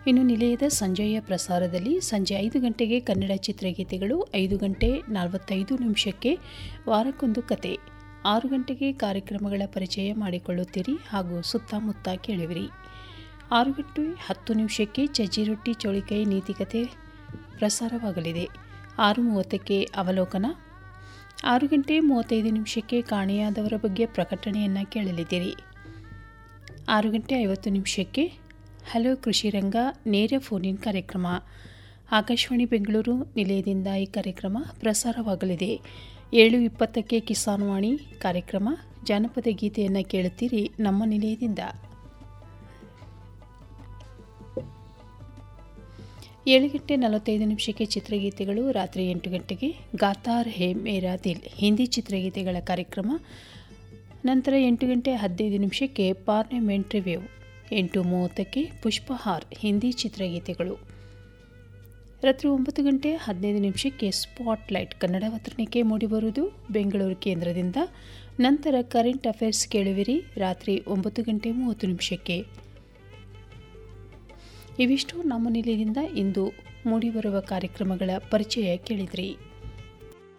ಇನ್ನು ನಿಲಯದ ಸಂಜೆಯ ಪ್ರಸಾರದಲ್ಲಿ ಸಂಜೆ ಐದು ಗಂಟೆಗೆ ಕನ್ನಡ ಚಿತ್ರಗೀತೆಗಳು ಐದು ಗಂಟೆ ನಲವತ್ತೈದು ನಿಮಿಷಕ್ಕೆ ವಾರಕ್ಕೊಂದು ಕತೆ ಆರು ಗಂಟೆಗೆ ಕಾರ್ಯಕ್ರಮಗಳ ಪರಿಚಯ ಮಾಡಿಕೊಳ್ಳುತ್ತೀರಿ ಹಾಗೂ ಸುತ್ತಮುತ್ತ ಕೇಳುವಿರಿ ಆರು ಗಂಟೆ ಹತ್ತು ನಿಮಿಷಕ್ಕೆ ಚಜ್ಜಿ ರೊಟ್ಟಿ ಚೌಳಿಕಾಯಿ ನೀತಿಕತೆ ಪ್ರಸಾರವಾಗಲಿದೆ ಆರು ಮೂವತ್ತಕ್ಕೆ ಅವಲೋಕನ ಆರು ಗಂಟೆ ಮೂವತ್ತೈದು ನಿಮಿಷಕ್ಕೆ ಕಾಣೆಯಾದವರ ಬಗ್ಗೆ ಪ್ರಕಟಣೆಯನ್ನು ಕೇಳಲಿದ್ದೀರಿ ಆರು ಗಂಟೆ ಐವತ್ತು ನಿಮಿಷಕ್ಕೆ ಹಲೋ ಕೃಷಿ ರಂಗ ನೇರ ಫೋನಿನ್ ಕಾರ್ಯಕ್ರಮ ಆಕಾಶವಾಣಿ ಬೆಂಗಳೂರು ನಿಲಯದಿಂದ ಈ ಕಾರ್ಯಕ್ರಮ ಪ್ರಸಾರವಾಗಲಿದೆ ಏಳು ಇಪ್ಪತ್ತಕ್ಕೆ ಕಿಸಾನ್ ವಾಣಿ ಕಾರ್ಯಕ್ರಮ ಜಾನಪದ ಗೀತೆಯನ್ನು ಕೇಳುತ್ತೀರಿ ನಮ್ಮ ನಿಲಯದಿಂದ ಏಳು ಗಂಟೆ ನಲವತ್ತೈದು ನಿಮಿಷಕ್ಕೆ ಚಿತ್ರಗೀತೆಗಳು ರಾತ್ರಿ ಎಂಟು ಗಂಟೆಗೆ ಗಾತಾರ್ ಹೇ ಮೇರಾ ದಿಲ್ ಹಿಂದಿ ಚಿತ್ರಗೀತೆಗಳ ಕಾರ್ಯಕ್ರಮ ನಂತರ ಎಂಟು ಗಂಟೆ ಹದಿನೈದು ನಿಮಿಷಕ್ಕೆ ಪಾರ್ಲಿಮೆಂಟ್ ರಿವ್ಯೂ ಎಂಟು ಮೂವತ್ತಕ್ಕೆ ಪುಷ್ಪಹಾರ್ ಹಿಂದಿ ಚಿತ್ರಗೀತೆಗಳು ರಾತ್ರಿ ಒಂಬತ್ತು ಗಂಟೆ ಹದಿನೈದು ನಿಮಿಷಕ್ಕೆ ಸ್ಪಾಟ್ಲೈಟ್ ಕನ್ನಡ ಪತ್ರಿಕೆ ಮೂಡಿಬರುವುದು ಬೆಂಗಳೂರು ಕೇಂದ್ರದಿಂದ ನಂತರ ಕರೆಂಟ್ ಅಫೇರ್ಸ್ ಕೇಳುವಿರಿ ರಾತ್ರಿ ಒಂಬತ್ತು ಗಂಟೆ ಮೂವತ್ತು ನಿಮಿಷಕ್ಕೆ ಇವಿಷ್ಟು ನಮ್ಮ ನಿಲಯದಿಂದ ಇಂದು ಮೂಡಿಬರುವ ಕಾರ್ಯಕ್ರಮಗಳ ಪರಿಚಯ ಕೇಳಿದ್ರಿ